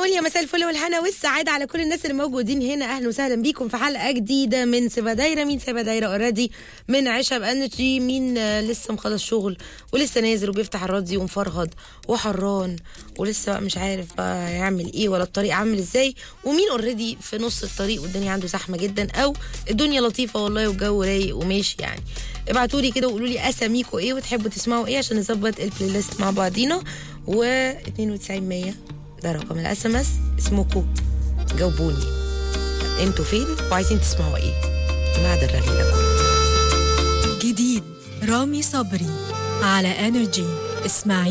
بقول يا مساء الفل والهنا والسعاده على كل الناس اللي موجودين هنا اهلا وسهلا بيكم في حلقه جديده من سيبا دايره مين سيبا دايره اوريدي من عشا بانرجي مين آه، لسه مخلص شغل ولسه نازل وبيفتح الراديو ومفرهد وحران ولسه بقى مش عارف بقى هيعمل ايه ولا الطريق عامل ازاي ومين اوريدي في نص الطريق والدنيا عنده زحمه جدا او الدنيا لطيفه والله والجو رايق وماشي يعني ابعتوا لي كده وقولوا لي اساميكم ايه وتحبوا تسمعوا ايه عشان نظبط البلاي ليست مع بعضينا و 92 100 ده رقم الاس ام اس اسمكم جاوبوني انتوا فين وعايزين تسمعوا ايه بعد الرغي ده كله جديد رامي صبري على انرجي اسمعي